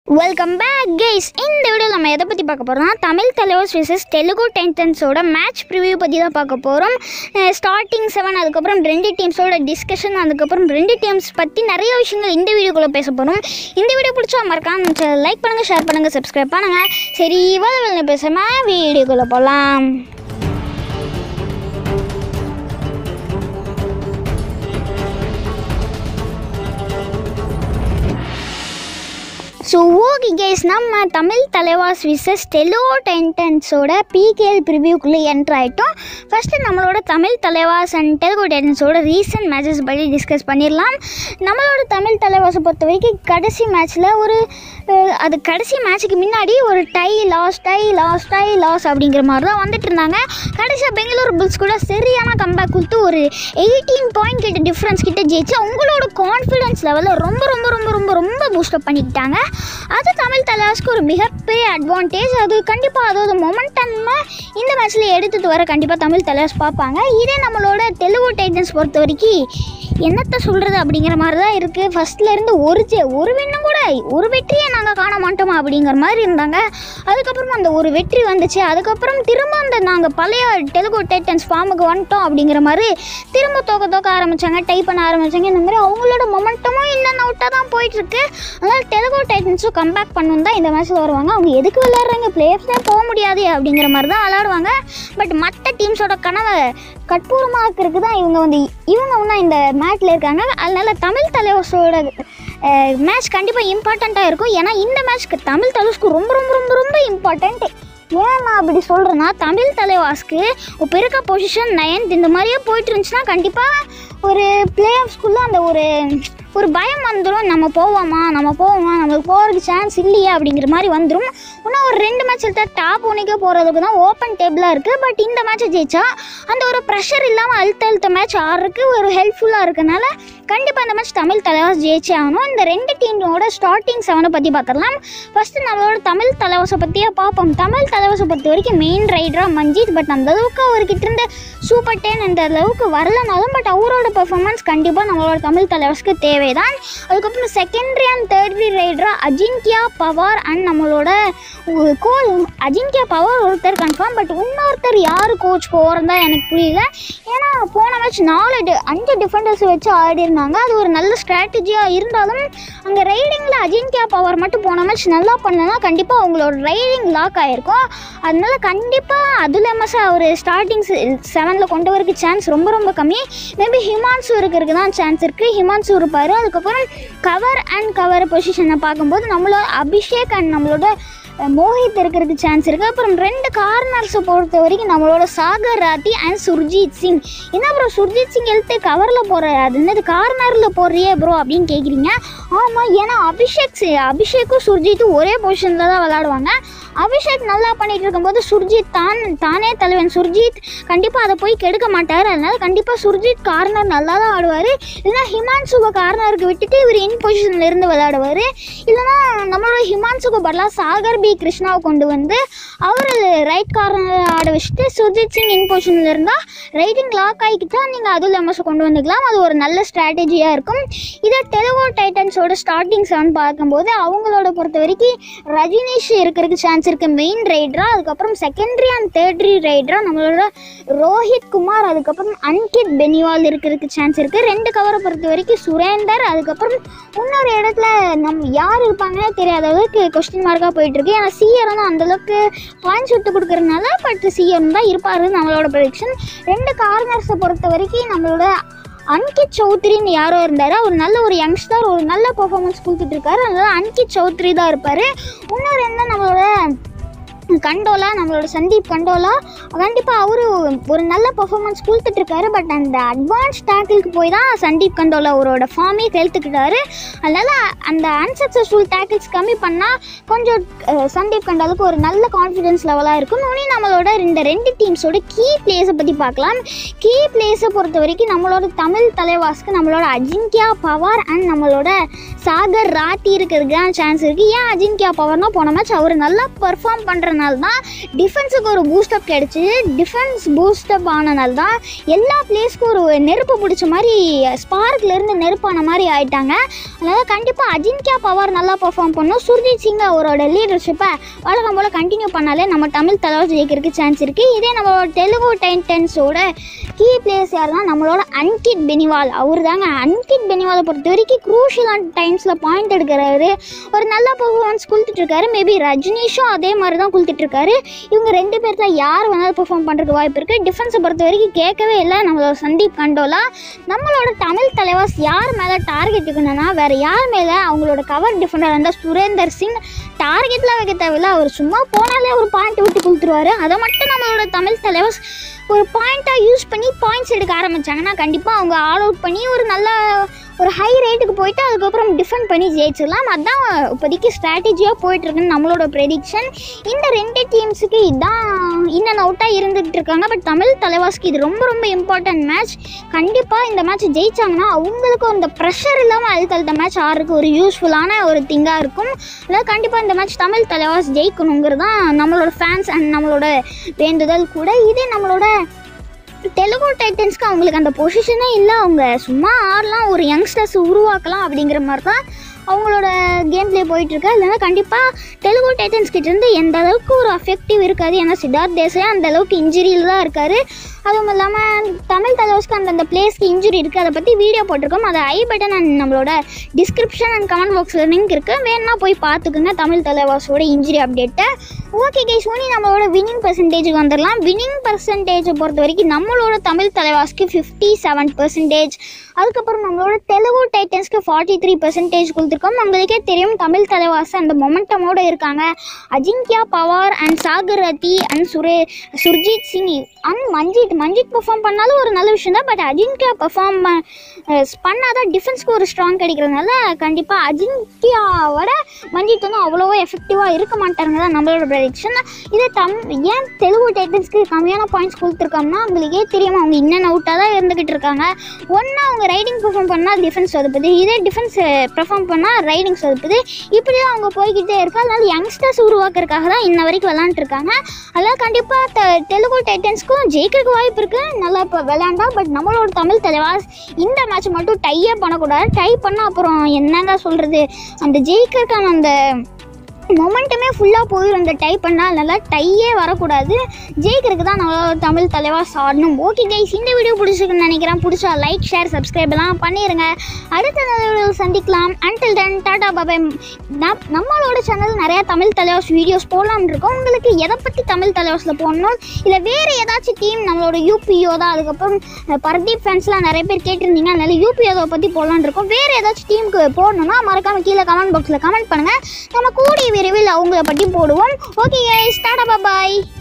welcome back guys இந்த video நம்ம எதை பற்றி பார்க்க போகிறோம்னா தமிழ் தலைவர்ஸ் விசஸ் தெலுங்கு டென்டன்ஸோட மேட்ச் ப்ரிவியூ பற்றி தான் பார்க்க போகிறோம் ஸ்டார்டிங் செவன் அதுக்கப்புறம் ரெண்டு டீம்ஸோட டிஸ்கஷன் அதுக்கப்புறம் ரெண்டு டீம்ஸ் பற்றி நிறைய விஷயங்கள் இந்த வீடியோக்குள்ளே பேச போகிறோம் இந்த வீடியோ பிடிச்சா மறக்காம லைக் பண்ணுங்கள் ஷேர் பண்ணுங்கள் சப்ஸ்கிரைப் பண்ணுங்கள் சரி இவ்வளோ பேசாமல் வீடியோக்குள்ளே போகலாம் ஸோ ஓகே கேஸ் நம்ம தமிழ் தலைவாஸ் விசஸ் டெலோ டென்டன்ஸோட பிகேஎல் ப்ரிவியூக்குள்ளே என்ட்ரு ஆகிட்டோம் ஃபஸ்ட்டு நம்மளோட தமிழ் தலைவாஸ் அண்ட் தெலுங்கு டென்டன்ஸோட ரீசன்ட் மேட்சஸ் பற்றி டிஸ்கஸ் பண்ணிடலாம் நம்மளோட தமிழ் தலைவாஸை பொறுத்த வரைக்கும் கடைசி மேட்ச்சில் ஒரு அஹ், அது கடைசி மேட்ச்சுக்கு முன்னாடி ஒரு tie loss tie loss tie loss அப்படிங்கிற மாதிரி தான் வந்துட்டு இருந்தாங்க கடைசியாக பெங்களூர் புல்ஸ் கூட சரியான கம்பேக் கொடுத்து ஒரு எயிட்டீன் பாயிண்ட் கிட்ட டிஃப்ரென்ஸ் கிட்ட ஜெயிச்சு அவங்களோட கான்ஃபிடன்ஸ் லெவலில் ரொம்ப ரொம்ப ரொம்ப ரொம்ப ரொம்ப பூஸ்டப் பண்ணிக்கிட்டாங்க அது தமிழ் தலைவாஸ்க்கு ஒரு மிகப்பெரிய அட்வான்டேஜ் அது கண்டிப்பாக அதோட மொமெண்டன்மை இந்த மேட்ச்சில் எடுத்துகிட்டு வர கண்டிப்பாக தமிழ் தலைவாஸ் பார்ப்பாங்க இதே நம்மளோட தெலுங்கு டைட்டன்ஸ் பொறுத்த வரைக்கும் என்னத்தை சொல்கிறது அப்படிங்கிற மாதிரி தான் இருக்குது ஃபஸ்ட்லேருந்து ஒரு ஜெ ஒரு வின்னும் கூட ஒரு வெற்றியை நாங்கள் காண மாட்டோமா அப்படிங்கிற மாதிரி இருந்தாங்க அதுக்கப்புறம் அந்த ஒரு வெற்றி வந்துச்சு அதுக்கப்புறம் திரும்ப அந்த நாங்கள் பழைய தெலுங்கு டைட்டன்ஸ் ஃபார்முக்கு வந்துட்டோம் அப்படிங்கிற மாதிரி திரும்ப தோக்க தோக்க ஆரம்பித்தாங்க டைப் பண்ண ஆரம்பித்தாங்க இந்த மாதிரி அவங்களோட மொமெண்டமும் இன்னும் அவுட்டாக தான் போயிட்டுருக்கு அதனால் தெலுங்கு டைட்டன்ஸும் கம்பேக் பண்ணணும் தான் இந்த மேட்ச்சில் வருவாங்க அவங்க எதுக்கு விளையாடுறாங்க பிளேயர்ஸ் தான் போக முடியாது அப்படிங்கிற மாதிரி தான் விளையாடுவாங்க பட் மற்ற டீம்ஸோட கனவை கட்பூரமாக்கிறதுக்கு தான் இவங்க வந்து இவங்க வந்து இந்த மேட்ச்சில் இருக்காங்க அதனால தமிழ் தலைவர்ஸோட மேட்ச் கண்டிப்பாக இம்பார்ட்டண்ட்டாக இருக்கும் ஏன்னா இந்த மேட்ச்க்கு தமிழ் தலைவர்ஸ்க்கு ரொம்ப ரொம்ப ரொம்ப ரொம்ப இம்பார்ட்டண்ட் ஏன் நான் அப்படி சொல்கிறேன்னா தமிழ் தலைவாஸ்க்கு இப்போ இருக்க பொசிஷன் நயன்த் இந்த மாதிரியே போயிட்டு இருந்துச்சுன்னா கண்டிப்பாக ஒரு பிளே ஆஃப்ஸ்குள்ளே அந்த ஒரு ஒரு பயம் வந்துடும் நம்ம போவோமா நம்ம போவோமா நமக்கு போகிறதுக்கு சான்ஸ் இல்லையா அப்படிங்கிற மாதிரி வந்துடும் இன்னும் ஒரு ரெண்டு மேட்ச் எடுத்தா டாப் ஒன்றுக்கே போகிறதுக்கு தான் ஓப்பன் டேபிளாக இருக்குது பட் இந்த மேட்ச்சை ஜெயிச்சா அந்த ஒரு ப்ரெஷர் இல்லாமல் அழுத்த அழுத்த மேட்ச் ஆடுறதுக்கு ஒரு ஹெல்ப்ஃபுல்லாக இருக்கனால கண்டிப்பாக இந்த மேட்ச் தமிழ் தலைவாஸ் ஜெயிச்சே ஆகணும் இந்த ரெண்டு டீமோட ஸ்டார்டிங் செவனை பற்றி பார்த்துடலாம் ஃபஸ்ட்டு நம்மளோட தமிழ் தலைவாசை பற்றியே பார்ப்போம் தமிழ் தலைவாசை பொறுத்த வரைக்கும் மெயின் ரைடராக மஞ்சித் பட் அந்த அளவுக்கு அவர்கிட்ட இருந்த சூப்பர் டென் அந்த அளவுக்கு வரலனாலும் பட் அவரோட பெர்ஃபார்மன்ஸ் கண்டிப்பாக நம்மளோட தமிழ் தலைவாஸ்க்கு தேவைதான் அதுக்கப்புறம் செகண்டரி அண்ட் தேர்ட்ரி ரைடராக அஜின்கியா பவார் அண்ட் நம்மளோட கோல் அஜின்கியா பவார் ஒருத்தர் கன்ஃபார்ம் பட் இன்னொருத்தர் யார் கோச் போகிறதா எனக்கு புரியல ஏன்னா போன மேட்ச் நாலு டி- அஞ்சு டிஃபெண்டர்ஸ் வச்சு ஆடி இருந்தாங்க அது ஒரு நல்ல ஸ்ட்ராட்டஜியாக இருந்தாலும் அங்கே ரைடிங்கில் அஜின்கியா பவர் மட்டும் போன மேட்ச் நல்லா பண்ணலன்னா கண்டிப்பாக அவங்களோட ரைடிங் லாக் ஆகிருக்கும் அதனால கண்டிப்பாக அதுல மசா அவர் ஸ்டார்டிங் செவனில் கொண்டு வரக்கு சான்ஸ் ரொம்ப ரொம்ப கம்மி மேபி ஹிமான்சு இருக்கிறதுக்கு தான் சான்ஸ் இருக்குது ஹிமான்சு இருப்பார் அதுக்கப்புறம் கவர் அண்ட் கவர் பொசிஷனை பார்க்கும்போது நம்மளோட அபிஷேக் அண்ட் நம்மளோட அஹ், மோஹித் இருக்கிறதுக்கு சான்ஸ் இருக்குது அப்புறம் ரெண்டு கார்னர்ஸை பொறுத்த வரைக்கும் நம்மளோட சாகர் ராத்தி அண்ட் சுர்ஜித் சிங் என்ன ப்ரோ சுர்ஜித் சிங் எழுத்து கவரில் போகிற அது என்னது கார்னரில் போடுறியே ப்ரோ அப்படின்னு கேட்குறீங்க ஆமாம் ஏன்னா அபிஷேக் சி- அபிஷேக்கும் சுர்ஜித்தும் ஒரே பொசிஷனில் தான் விளாடுவாங்க அபிஷேக் நல்லா பண்ணிட்டு இருக்கும்போது சுர்ஜித் தான் தானே தலைவன் சுர்ஜித் கண்டிப்பாக அதை போய் கெடுக்க மாட்டார் அதனால கண்டிப்பாக சுர்ஜித் கார்னர் நல்லா தான் ஆடுவார் இல்லைன்னா ஹிமான்சுவை கார்னருக்கு விட்டுட்டு இவர் இன் பொசிஷனில் இருந்து விளையாடுவார் இல்லைன்னா நம்மளோட ஹிமான்சுக்கு பதிலாக சாகர் பி கிருஷ்ணாவை கொண்டு வந்து அவர் ரைட் கார்னர் ஆட வச்சுட்டு சுர்ஜித் சிங் இன் பொசிஷனில் இருந்தால் ரைட்டிங் லாக் ஆகிக்கிட்டா நீங்கள் அதுல எம்எஸ் கொண்டு வந்துக்கலாம் அது ஒரு நல்ல ஸ்ட்ராட்டஜியாக இருக்கும் இதே தெலுங்கு டைட்டன்ஸோட ஸ்டார்டிங் செவன் பார்க்கும்போது அவங்களோட பொறுத்த வரைக்கும் ரஜினிஷ் இருக்கிறதுக்கு சான்ஸ் இருக்குது மெயின் ரைடரா அதுக்கப்புறம் செகண்டரி அண்ட் தேர்ட்ரி ரைடரா நம்மளோட ரோஹித் குமார் அதுக்கப்புறம் அன்கித் பெனிவால் இருக்கிறதுக்கு சான்ஸ் இருக்குது ரெண்டு கவரை பொறுத்த வரைக்கும் சுரேந்தர் அதுக்கப்புறம் இன்னொரு இடத்துல நம் யார் இருப்பாங்கன்னே தெரியாத அளவுக்கு கொஸ்டின் மார்க்காக போயிட்டு இருக்கு ஏன்னா சிஆர் வந்து அந்த அளவுக்கு பாயிண்ட்ஸ் விட்டு கொடுக்கறதுனால பட் சிஎம் தான் இருப்பாரு நம்மளோட ப்ரொடிக்ஷன் ரெண்டு கார்னர்ஸை பொறுத்த வரைக்கும் நம்மளோட அன்கித் சௌத்ரின்னு யாரோ இருந்தார் அவர் நல்ல ஒரு யங்ஸ்டர் ஒரு நல்ல பெர்ஃபார்மன்ஸ் கொடுத்துட்டு இருக்காரு அதனால அன்கித் சௌத்ரி தான் இருப்பார் இன்னொரு என்ன நம்மளோட கண்டோலா நம்மளோட சந்தீப் கண்டோலா கண்டிப்பாக அவரு ஒரு நல்ல பெர்ஃபார்மன்ஸ் கொடுத்துட்டு இருக்காரு பட் அந்த அட்வான்ஸ் டேக்கிளுக்கு போய் தான் சந்தீப் கண்டோலா அவரோட ஃபார்மே கெழுத்துக்கிட்டாரு அதனால அந்த அன்சக்ஸஸ்ஃபுல் டேக்கிள்ஸ் கம்மி பண்ணால் கொஞ்சம் அஹ், சந்தீப் கண்டாலுக்கு ஒரு நல்ல கான்ஃபிடன்ஸ் லெவலாக இருக்கும் இனி நம்மளோட இந்த ரெண்டு டீம்ஸோட கீ பிளேஸை பற்றி பார்க்கலாம் கீ பிளேஸை பொறுத்த வரைக்கும் நம்மளோட தமிழ் தலைவாஸ்க்கு நம்மளோட அஜின்கியா பவார் அண்ட் நம்மளோட சாகர் ராத்தி இருக்கிறதுக்கு தான் சான்ஸ் இருக்குது ஏன் அஜின்கியா பவர்னா போன மேட்ச் அவர் நல்லா பெர்ஃபார்ம் பண்ணுறனால ஆனனால தான் டிஃபென்ஸுக்கு ஒரு பூஸ்டப் கிடச்சி டிஃபென்ஸ் பூஸ்டப் ஆனனால தான் எல்லா பிளேஸ்க்கும் ஒரு நெருப்பு பிடிச்ச மாதிரி ஸ்பார்க்லேருந்து நெருப்பான மாதிரி ஆயிட்டாங்க அதனால் கண்டிப்பாக அஜின்கியா பவர் நல்லா பெர்ஃபார்ம் பண்ணும் சுர்ஜித் சிங் அவரோட லீடர்ஷிப்பை வழக்கம் போல் கண்டினியூ பண்ணாலே நம்ம தமிழ் தலைவர் ஜெயிக்கிறதுக்கு சான்ஸ் இருக்குது இதே நம்மளோட தெலுங்கு டைட்டன்ஸோட கீ பிளேயர்ஸ் யாருன்னா நம்மளோட அன்கிட் பெனிவால் அவர் தாங்க அன்கிட் பெனிவாலை பொறுத்த வரைக்கும் க்ரூஷியலான டைம்ஸில் பாயிண்ட் எடுக்கிறாரு ஒரு நல்ல பர்ஃபார்மன்ஸ் கொடுத்துட்டு இருக்காரு மேபி ரஜினிஷும் அதே மாதிரி தான் கொடுத்துட்டு இருக்காரு இவங்க ரெண்டு பேர்த்தில் யார் வேணாலும் பெர்ஃபார்ம் பண்ணுறதுக்கு வாய்ப்பு இருக்குது டிஃபென்ஸை பொறுத்த வரைக்கும் கேட்கவே இல்லை நம்மளோட சந்தீப் கண்டோலா நம்மளோட தமிழ் தலைவாஸ் யார் மேலே டார்கெட் இருக்கணும்னா வேறு யார் மேலே அவங்களோட கவர் டிஃபெண்டர் இருந்தால் சுரேந்தர் சிங் டார்கெட்லாம் வைக்க தேவையில்ல அவர் சும்மா போனாலே ஒரு பாயிண்ட் விட்டு கொடுத்துருவாரு அதை மட்டும் நம்மளோட தமிழ் தலைவாஸ் ஒரு பாயிண்ட்டாக யூஸ் பண்ணி பாயிண்ட்ஸ் எடுக்க ஆரம்பிச்சாங்கன்னா கண்டிப்பாக அவங்க ஆல் அவுட் பண்ணி ஒரு நல்ல ஒரு ஹை ரேட்டுக்கு போயிட்டு அதுக்கப்புறம் டிஃபெண்ட் பண்ணி ஜெயிச்சிடலாம் அதான் இப்போதைக்கு ஸ்ட்ராட்டஜியாக போயிட்டுருக்குன்னு நம்மளோட ப்ரெடிக்ஷன் இந்த ரெண்டு டீம்ஸுக்கு இதுதான் இன் அண்ட் அவுட்டாக இருந்துகிட்டு இருக்காங்க பட் தமிழ் தலைவாஸ்க்கு இது ரொம்ப ரொம்ப இம்பார்ட்டன்ட் மேட்ச் கண்டிப்பாக இந்த மேட்ச் ஜெயிச்சாங்கன்னா அவங்களுக்கு அந்த ப்ரெஷர் இல்லாமல் அதுக்கு அடுத்த மேட்ச் ஆடுறதுக்கு ஒரு யூஸ்ஃபுல்லான ஒரு திங்காக இருக்கும் அதாவது கண்டிப்பாக இந்த மேட்ச் தமிழ் தலைவாஸ் ஜெயிக்கணுங்கிறது தான் நம்மளோட ஃபேன்ஸ் அண்ட் நம்மளோட வேண்டுதல் கூட இதே நம்மளோட தெலுங்கு டைட்டன்ஸ்க்கு அவங்களுக்கு அந்த பொசிஷனே இல்லை அவங்க சும்மா ஆடலாம் ஒரு யங்ஸ்டர்ஸ் உருவாக்கலாம் அப்படிங்கிற மாதிரி தான் அவங்களோட கேம் ப்ளே போயிட்டுருக்கு இல்லைன்னா கண்டிப்பாக தெலுங்கு டைட்டன்ஸ் கிட்ட இருந்து எந்த அளவுக்கு ஒரு அஃபெக்டிவ் இருக்காது ஏன்னா சித்தார்த் தேசாய் அந்த அளவுக்கு இன்ஜுரியில் தான் இருக்காரு அதுவும் இல்லாமல் தமிழ் தலைவஸ்க்கு அந்தந்த பிளேஸ்க்கு இன்ஜுரி இருக்குது அதை பற்றி வீடியோ போட்டிருக்கோம் அதை ஐ பட்டன் அண்ட் நம்மளோட டிஸ்கிரிப்ஷன் அண்ட் கமெண்ட் பாக்ஸில் லிங்க் இருக்குது வேணா போய் பார்த்துக்குங்க தமிழ் தலைவாஸோட இன்ஜுரி அப்டேட்டை ஓகே கை சோனி நம்மளோட வின்னிங் பர்சன்டேஜுக்கு வந்துடலாம் வின்னிங் பர்சன்டேஜை பொறுத்த வரைக்கும் நம்மளோட தமிழ் தலைவாஸ்க்கு ஃபிஃப்டி செவன் பர்சன்டேஜ் அதுக்கப்புறம் நம்மளோட தெலுங்கு டைட்டன்ஸ்க்கு ஃபார்ட்டி த்ரீ பர்சன்டேஜ் கொடுத்துருக்கோம் உங்களுக்கே தெரியும் தமிழ் தலைவாஸ் அந்த மொமெண்டமோடு இருக்காங்க அஜிங்கியா பவார் அண்ட் சாகர் ரத்தி அண்ட் சுரே சுர்ஜித் சிங் அண்ட் மஞ்சித் மஞ்சித் பெர்ஃபார்ம் பண்ணாலும் ஒரு நல்ல விஷயம் தான் பட் அஜிங்கியா பெர்ஃபார்ம் பண்ணாதான் டிஃபென்ஸ்க்கு ஒரு ஸ்ட்ராங் கிடைக்கிறதுனால கண்டிப்பாக அஜிங்கியாவோட மஞ்சித் வந்து அவ்வளோவா எஃபெக்டிவாக இருக்க மாட்டாருங்க தான் நம்மளோட ப்ரெடிக்ஷன் இதே தம் ஏன் தெலுங்கு டைட்டன்ஸ்க்கு கம்மியான பாயிண்ட்ஸ் கொடுத்துருக்கோம்னா உங்களுக்கே தெரியும் அவங்க இன்னும் அவுட்டாக தான் இருந்துக்கிட்டு இருக்காங்க ஒன்று அவங்க ரைடிங் பெர்ஃபார்ம் பண்ணால் டிஃபென்ஸ் சொதுப்புது இதே டிஃபென்ஸ் பெர்ஃபார்ம் பண்ணால் ரைடிங் சொதுப்புது இப்படி தான் அவங்க போய்கிட்டே இருக்கா அதனால யங்ஸ்டர்ஸ் உருவாக்குறதுக்காக தான் இன்ன வரைக்கும் விளாண்டுருக்காங்க அதெல்லாம் கண்டிப்பாக த தெலுங்கு டைட்டன்ஸ்க்கும் ஜெயிக்கிறதுக்கு வாய்ப்பு இருக்குது நல்லா இப்போ விளையாண்டா பட் நம்மளோட தமிழ் தலைவாஸ் இந்த மேட்ச் மட்டும் டையே பண்ணக்கூடாது டை பண்ணால் அப்புறம் என்னங்க சொல்கிறது அந்த ஜெயிக்கிறதுக்கான அந்த மொமெண்ட்டுமே ஃபுல்லாக போயிடும் இந்த டை பண்ணால் நல்லா டையே வரக்கூடாது ஜெயிக்கிறதுக்கு தான் நம்மளோட தமிழ் தலைவாஸ் ஆடணும் ஓகே கைஸ் இந்த வீடியோ பிடிச்சிருக்குன்னு நினைக்கிறேன் பிடிச்சா லைக் ஷேர் சப்ஸ்கிரைப் எல்லாம் பண்ணிடுங்க அடுத்த நல்ல வீடியோ சந்திக்கலாம் அன்டில் தென் டாடா பாபாய் நம் நம்மளோட சேனல் நிறையா தமிழ் தலைவாஸ் வீடியோஸ் போடலாம்னு இருக்கோம் உங்களுக்கு எதை பற்றி தமிழ் தலைவாஸில் போடணும் இல்லை வேறு ஏதாச்சும் டீம் நம்மளோட யூபிஓ தான் அதுக்கப்புறம் அஹ், பர்தீப் ஃபேன்ஸ்லாம் நிறைய பேர் கேட்டிருந்தீங்க அதனால யூபிஓவை பற்றி போடலான்னு இருக்கோம் வேறு ஏதாச்சும் டீமுக்கு போடணும்னா மறக்காம கீழே கமெண்ட் பாக்ஸில் கமெண்ட் பண்ணுங்கள் நம்ம கூடிய விரைவில் அவங்கள பற்றி போடுவோம் ஓகே டாடா பாபாய்